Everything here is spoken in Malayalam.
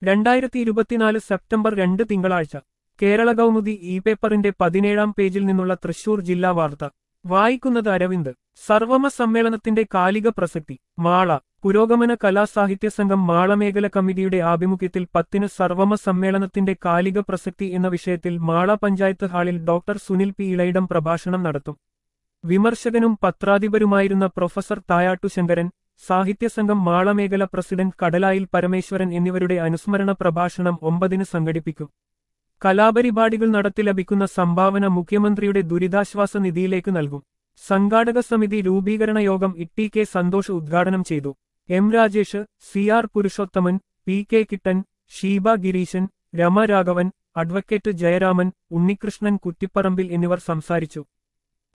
രണ്ടായിരത്തി ഇരുപത്തിനാല് സെപ്റ്റംബർ രണ്ട് തിങ്കളാഴ്ച കേരള കൗമുദി ഇ പേപ്പറിന്റെ പതിനേഴാം പേജിൽ നിന്നുള്ള തൃശൂർ ജില്ലാ വാർത്ത വായിക്കുന്നത് അരവിന്ദ് സർവമ സമ്മേളനത്തിന്റെ കാലിക പ്രസക്തി മാള പുരോഗമന കലാസാഹിത്യ സംഘം മാളമേഖല കമ്മിറ്റിയുടെ ആഭിമുഖ്യത്തിൽ പത്തിന് സർവമ സമ്മേളനത്തിന്റെ കാലിക പ്രസക്തി എന്ന വിഷയത്തിൽ മാള പഞ്ചായത്ത് ഹാളിൽ ഡോക്ടർ സുനിൽ പി ഇളയിടം പ്രഭാഷണം നടത്തും വിമർശകനും പത്രാധിപരുമായിരുന്ന പ്രൊഫസർ തായാട്ടു ശങ്കരൻ സാഹിത്യസംഘം മാളമേഖല പ്രസിഡന്റ് കടലായിൽ പരമേശ്വരൻ എന്നിവരുടെ അനുസ്മരണ പ്രഭാഷണം ഒമ്പതിന് സംഘടിപ്പിക്കും കലാപരിപാടികൾ നടത്തി ലഭിക്കുന്ന സംഭാവന മുഖ്യമന്ത്രിയുടെ ദുരിതാശ്വാസ നിധിയിലേക്ക് നൽകും സംഘാടക സമിതി രൂപീകരണ യോഗം ഇട്ടി കെ സന്തോഷ് ഉദ്ഘാടനം ചെയ്തു M Rajesh C R Purushothaman P K Kittan Sheeba Gireeshan Rama Raghavan advocate Jayaraman Unnikrishnan Kuttipparambil എന്നിവർ സംസാരിച്ചു